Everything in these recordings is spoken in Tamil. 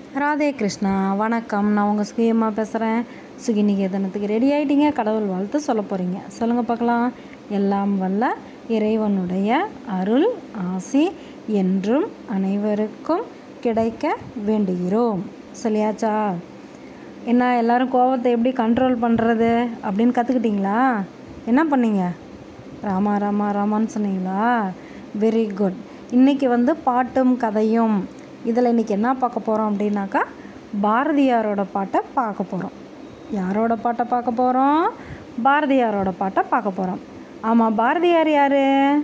ராதே கிருஷ்ணா வணக்கம் நான் உங்கள் சுகியம்மா பேசுகிறேன் சுகிநிகேதனத்துக்கு ரெடி ஆகிட்டீங்க கடவுள் வாழ்த்து சொல்ல போகிறீங்க சொல்லுங்கள் பார்க்கலாம் எல்லாம் வல்ல இறைவனுடைய அருள் ஆசி என்றும் அனைவருக்கும் கிடைக்க வேண்டுகிறோம் சொல்லியாச்சா என்ன எல்லாரும் கோவத்தை எப்படி கண்ட்ரோல் பண்ணுறது அப்படின்னு கற்றுக்கிட்டீங்களா என்ன பண்ணீங்க ராமா ராமா ராமான்னு சொன்னீங்களா வெரி குட் இன்றைக்கி வந்து பாட்டும் கதையும் இதில் இன்றைக்கி என்ன பார்க்க போகிறோம் அப்படின்னாக்கா பாரதியாரோட பாட்டை பார்க்க போகிறோம் யாரோட பாட்டை பார்க்க போகிறோம் பாரதியாரோட பாட்டை பார்க்க போகிறோம் ஆமாம் பாரதியார் யார்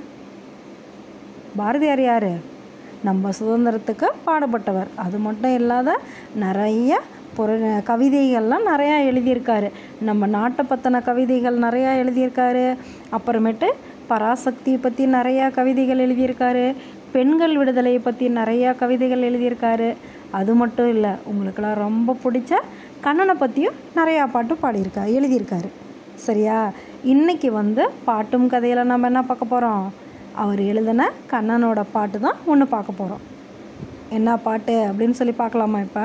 பாரதியார் யார் நம்ம சுதந்திரத்துக்கு பாடுபட்டவர் அது மட்டும் இல்லாத நிறைய பொரு கவிதைகள்லாம் நிறையா எழுதியிருக்காரு நம்ம நாட்டை பற்றின கவிதைகள் நிறையா எழுதியிருக்காரு அப்புறமேட்டு பராசக்தியை பற்றி நிறையா கவிதைகள் எழுதியிருக்காரு பெண்கள் விடுதலையை பற்றி நிறையா கவிதைகள் எழுதியிருக்காரு அது மட்டும் இல்லை உங்களுக்கெல்லாம் ரொம்ப பிடிச்ச கண்ணனை பற்றியும் நிறையா பாட்டு பாடியிருக்காரு எழுதியிருக்காரு சரியா இன்றைக்கி வந்து பாட்டும் கதையில் நம்ம என்ன பார்க்க போகிறோம் அவர் எழுதின கண்ணனோட பாட்டு தான் ஒன்று பார்க்க போகிறோம் என்ன பாட்டு அப்படின்னு சொல்லி பார்க்கலாமா இப்போ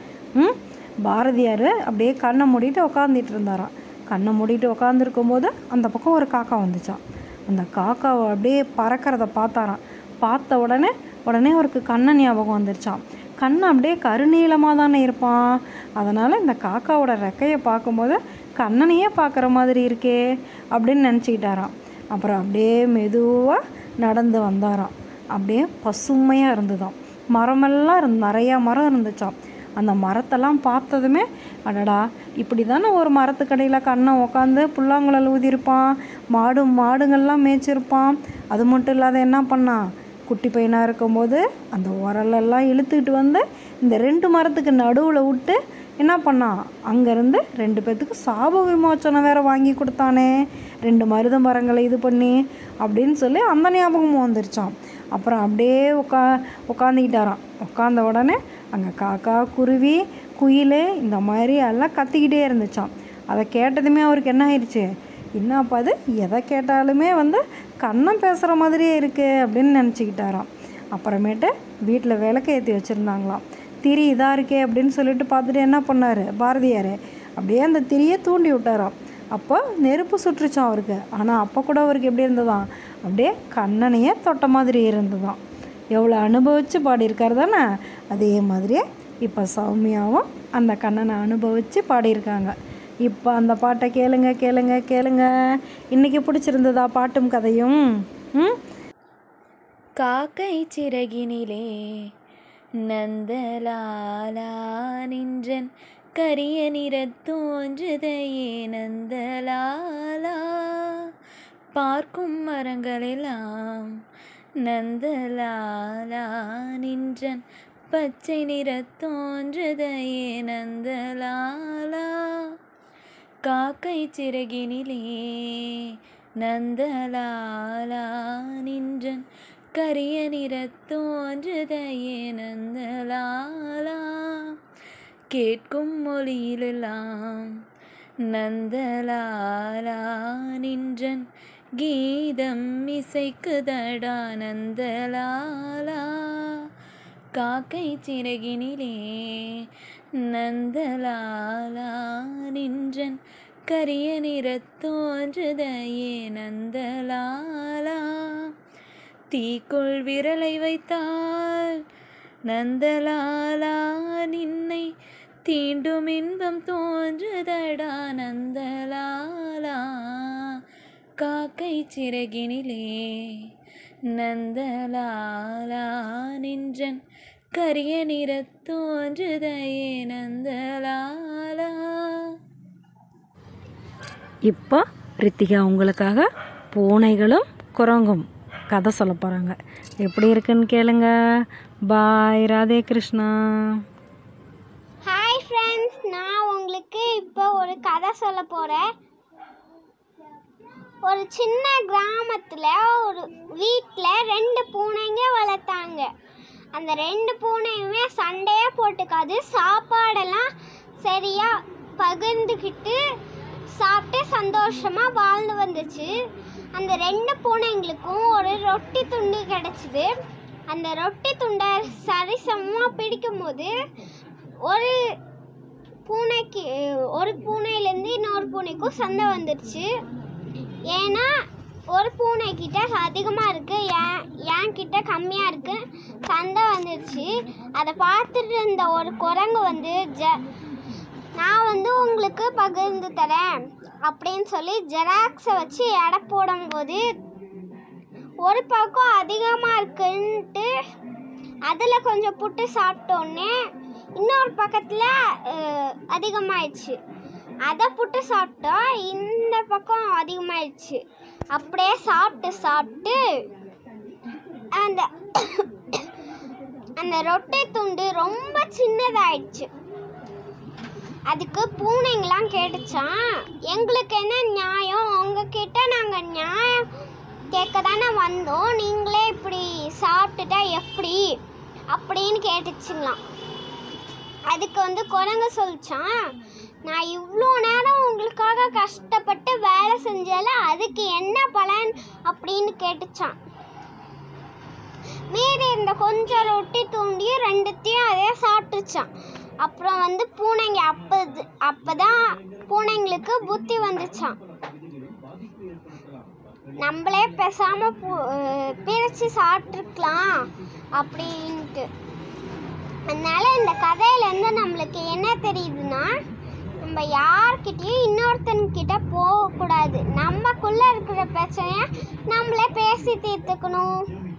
ம் பாரதியார் அப்படியே கண்ணை மூடிட்டு உக்காந்துட்டு இருந்தாராம் கண்ணை மூடிட்டு உக்காந்துருக்கும் போது அந்த பக்கம் ஒரு காக்கா வந்துச்சான் அந்த காக்காவை அப்படியே பறக்கிறத பார்த்தாராம் பார்த்த உடனே உடனே அவருக்கு கண்ணன் ஞாபகம் வந்துருச்சான் கண் அப்படியே கருநீளமாக தானே இருப்பான் அதனால் இந்த காக்காவோட ரெக்கையை பார்க்கும்போது கண்ணனையே பார்க்குற மாதிரி இருக்கே அப்படின்னு நினச்சிக்கிட்டாராம் அப்புறம் அப்படியே மெதுவாக நடந்து வந்தாராம் அப்படியே பசுமையாக இருந்துதான் மரமெல்லாம் இருந்து நிறையா மரம் இருந்துச்சாம் அந்த மரத்தெல்லாம் பார்த்ததுமே அடடா இப்படி தானே ஒரு மரத்துக்கடையில் கண்ணை உட்காந்து புல்லாங்குழல் ஊதியிருப்பான் மாடு மாடுங்கள்லாம் மேய்ச்சிருப்பான் அது மட்டும் இல்லாத என்ன பண்ணான் குட்டி பையனாக இருக்கும்போது அந்த உரலெல்லாம் இழுத்துக்கிட்டு வந்து இந்த ரெண்டு மரத்துக்கு நடுவில் விட்டு என்ன பண்ணான் அங்கேருந்து ரெண்டு பேர்த்துக்கு சாப விமோச்சனம் வேற வாங்கி கொடுத்தானே ரெண்டு மருத மரங்களை இது பண்ணி அப்படின்னு சொல்லி அந்த ஞாபகமும் வந்துருச்சான் அப்புறம் அப்படியே உட்கா உட்காந்துக்கிட்டாராம் உட்காந்த உடனே அங்கே காக்கா குருவி குயில் இந்த மாதிரி எல்லாம் கத்திக்கிட்டே இருந்துச்சான் அதை கேட்டதுமே அவருக்கு என்ன ஆயிடுச்சு என்னப்பா அது எதை கேட்டாலுமே வந்து கண்ணம் பேசுகிற மாதிரியே இருக்கு அப்படின்னு நினச்சிக்கிட்டாராம் அப்புறமேட்டு வீட்டில் விளக்கு ஏற்றி வச்சுருந்தாங்களாம் திரி இதாக இருக்கே அப்படின்னு சொல்லிட்டு பார்த்துட்டு என்ன பண்ணார் பாரதியார் அப்படியே அந்த திரியை தூண்டி விட்டாராம் அப்போ நெருப்பு சுற்றுச்சான் அவருக்கு ஆனால் அப்போ கூட அவருக்கு எப்படி இருந்ததாம் அப்படியே கண்ணனையே தொட்ட மாதிரி இருந்ததாம் எவ்வளோ அனுபவித்து பாடியிருக்காரு தானே அதே மாதிரியே இப்போ சௌமியாவும் அந்த கண்ணனை அனுபவித்து பாடியிருக்காங்க இப்போ அந்த பாட்டை கேளுங்க கேளுங்க கேளுங்க இன்னைக்கு பிடிச்சிருந்ததா பாட்டும் கதையும் ம் காக்கை சிறகினிலே நந்தலாலா நின்றன் கரிய நிறத் தோன்றுதையே நந்தலாலா பார்க்கும் மரங்களெல்லாம் நந்தலாலா நின்றன் பச்சை நிறத் தோன்றுதையே நந்தலாலா காக்கை சிறகினிலே நந்தலாலா நின்றன் கரிய நிறத் தோன்றுதையே நந்தலாலா கேட்கும் மொழியிலெல்லாம் நந்தலாலா நின்றன் கீதம் இசைக்குதடா நந்தலாலா காக்கை சிறகினிலே நந்தலாலா நின்றன் கரிய நிறத் தோன்றுதையே நந்தலாலா தீக்குள் விரலை வைத்தால் நந்தலாலா நின்னை தீண்டும் இன்பம் தோன்றுதடா நந்தலாலா காக்கை சிறகினிலே நந்தலாலா நின்றன் கரிய நிறத் தோன்றுதையே நந்தலாலா இப்போ ரித்திகா உங்களுக்காக பூனைகளும் குரங்கும் கதை சொல்ல போகிறாங்க எப்படி இருக்குன்னு கேளுங்க bye Radhe Krishna hi friends நான் உங்களுக்கு இப்போ ஒரு கதை சொல்ல போகிறேன் ஒரு சின்ன கிராமத்தில் ஒரு வீட்டில் ரெண்டு பூனைங்க வளர்த்தாங்க அந்த ரெண்டு பூனையுமே சண்டையே போட்டுக்காது சாப்பாடெல்லாம் சரியாக பகிர்ந்துக்கிட்டு சாப்பிட்டு சந்தோஷமாக வாழ்ந்து வந்துச்சு அந்த ரெண்டு பூனைங்களுக்கும் ஒரு ரொட்டி துண்டு கிடச்சிது அந்த ரொட்டி துண்டை சரிசமமாக பிடிக்கும்போது ஒரு பூனைக்கு ஒரு பூனையிலேருந்து இன்னொரு பூனைக்கும் சண்டை வந்துடுச்சு ஏன்னா ஒரு பூனை கிட்ட அதிகமாக இருக்குது ஏன் என் கிட்ட கம்மியாக இருக்குது சண்டை வந்துடுச்சு அதை பார்த்துட்டு இருந்த ஒரு குரங்கு வந்து ஜ நான் வந்து உங்களுக்கு பகிர்ந்து தரேன் அப்படின்னு சொல்லி ஜெராக்ஸை வச்சு எடை போடும்போது ஒரு பக்கம் அதிகமாக இருக்குன்ட்டு அதில் கொஞ்சம் புட்டு சாப்பிட்டோன்னே இன்னொரு பக்கத்தில் அதிகமாயிடுச்சு அதை புட்டு சாப்பிட்டா இந்த பக்கம் அதிகமாயிடுச்சு அப்படியே சாப்பிட்டு சாப்பிட்டு அந்த அந்த ரொட்டை துண்டு ரொம்ப சின்னதாயிடுச்சு அதுக்கு பூனைங்களாம் கேட்டுச்சான் எங்களுக்கு என்ன நியாயம் உங்ககிட்ட நாங்கள் நியாயம் கேட்க தானே வந்தோம் நீங்களே இப்படி சாப்பிட்டுட்டா எப்படி அப்படின்னு கேட்டுச்சுங்களாம் அதுக்கு வந்து குரங்கு சொல்லிச்சான் நான் இவ்வளோ நேரம் உங்களுக்காக கஷ்டப்பட்டு வேலை செஞ்சல அதுக்கு என்ன பலன் அப்படின்னு கேட்டுச்சான் மீதி இருந்த கொஞ்சம் ரொட்டி தூண்டியும் ரெண்டுத்தையும் அதே சாப்பிட்டுச்சான் அப்புறம் வந்து பூனைங்க அப்போ அப்பதான் பூனைங்களுக்கு புத்தி வந்துச்சான் நம்மளே பேசாம பு- அஹ் பிரிச்சு சாப்பிட்ருக்கலாம் அப்படின்ட்டு அதனால இந்த கதையிலேருந்து நம்மளுக்கு என்ன தெரியுதுன்னா நம்ம யார்கிட்டயும் இன்னொருத்தன்கிட்ட போகக்கூடாது நமக்குள்ள இருக்கிற பிரச்சனைய நம்மளே பேசி தீர்த்துக்கணும்